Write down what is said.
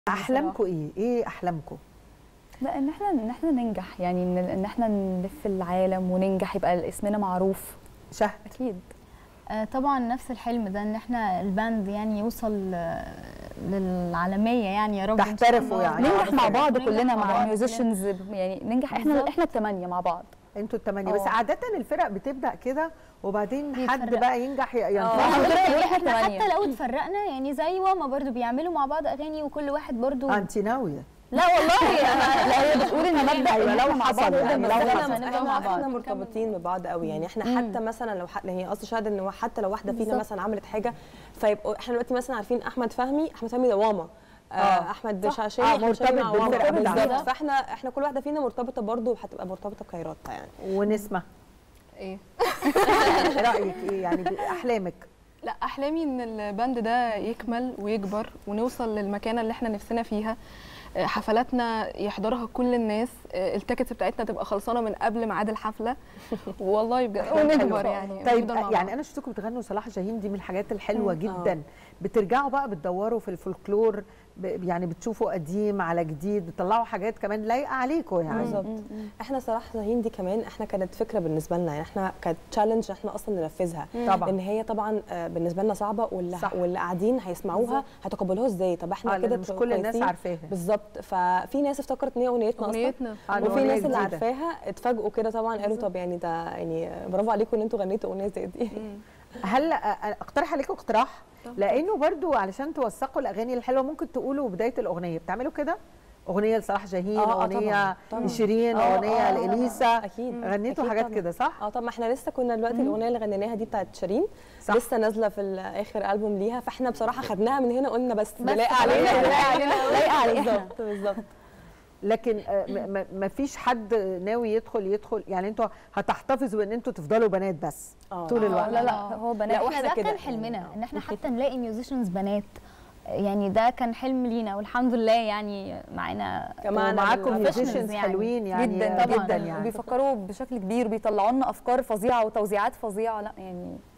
احلامكم ايه ايه احلامكم لا ان احنا ان احنا ننجح يعني ان, إن احنا نلف العالم وننجح يبقى اسمنا معروف شهد اكيد آه، طبعا نفس الحلم ده ان احنا الباند يعني يوصل آه، للعالميه يعني يا رب إن شاء تحترفوا الله. يعني. ننجح مع بعض ننجح كلنا مع مع بعض الميوزيشنز يعني ننجح احنا بالظبط. احنا الثمانيه مع بعض انتوا الثمانيه بس اه. عاده الفرق بتبدا كده وبعدين حد بيتفرق. بقى ينجح ي- اه. ينفع احنا بنقول احنا احنا الثمانيه حتى لو اتفرقنا يعني زي ماما برضو بيعملوا مع بعض اغاني وكل واحد برضو انت ناويه لا والله أنا- لا هي بتقول ان مبدا أيوة، إن لو إحنا مع حصل بعض يعني، نقدر لو ننجح. حصل. هنبقى احنا مع بعض احنا مرتبطين ببعض قوي يعني احنا حتى مثلا لو ح... هي قصدي شاهد ان هو حتى لو واحده فينا بالظبط. مثلا عملت حاجه فيبقوا احنا دلوقتي مثلا عارفين احمد فهمي احمد فهمي ده واما آه آه. احمد صح. شعشاني آه، أحمد شعشاني مرتبط مع واما. بالفرقة بالظبط بتاعته. فاحنا احنا كل واحده فينا مرتبطه برضه وهتبقى مرتبطه بكايراتها يعني ونسمع ايه رايك ايه يعني ب- احلامك لا احلامي ان الباند ده يكمل ويكبر ونوصل للمكانه اللي احنا نفسنا فيها آه، حفلاتنا يحضرها كل الناس آه، التيكتس بتاعتنا تبقى خلصانه من قبل ميعاد الحفله والله بجد ونكبر يعني طيب ونفضل مع يعني بعض. انا شفتكم بتغنوا صلاح جاهين دي من الحاجات الحلوه جدا بترجعوا بقى بتدوروا في الفولكلور ب- يعني بتشوفوا قديم على جديد بتطلعوا حاجات كمان لايقه عليكم يعني بالظبط احنا صراحه شاهين دي كمان احنا كانت فكره بالنسبه لنا يعني احنا كانت تشالنج احنا اصلا ننفذها طبعا. لان هي طبعا آه، بالنسبه لنا صعبه واللي صح. واللي قاعدين هيسمعوها هيتقبلوها ازاي طب آه، احنا لأن كده مش كل الناس كويسين. عارفاها. بالظبط ففي ناس افتكرت ان هي اغنيتنا اصلا اغنيتنا آه، وفي أغنية ناس اللي جديدة. عارفاها اتفاجئوا كده طبعا قالوا طب يعني ده يعني برافو عليكم ان انتوا غنيتوا اغنيه زي دي هل أ- أ- اقترح عليكم اقتراح لانه برضو علشان توثقوا الاغاني الحلوه ممكن تقولوا بدايه الاغنيه بتعملوا كده اغنيه لصلاح جاهين آه، آه، اغنيه طبعاً، طبعاً. لشيرين آه، اغنيه آه، لاليسا اكيد غنيتوا أكيد حاجات طبعاً. كده صح اه طب ما احنا لسه كنا دلوقتي الاغنيه اللي غنيناها دي بتاعت شيرين صح. لسه نازله في ال- اخر البوم ليها فاحنا بصراحه خدناها من هنا قلنا بس, بس لايقه خلاص. علينا لايقة علينا. لايقة علينا. بالظبط بالظبط لكن آه، م- م- ما فيش حد ناوي يدخل يدخل يعني انتوا هتحتفظوا ان انتوا تفضلوا بنات بس آه. طول آه، الوقت لا لا هو بنات لا، احنا واحنا ده كده كان يعني. حلمنا ان احنا حتى نلاقي ميوزيشنز بنات يعني ده كان حلم لينا والحمد لله يعني معانا جماعنا ومعاكم بال- ميوزيشنز يعني. حلوين يعني جدا جدا طبعا يعني وبيفكروا بشكل كبير بيطلعوا لنا افكار فظيعه وتوزيعات فظيعه لا يعني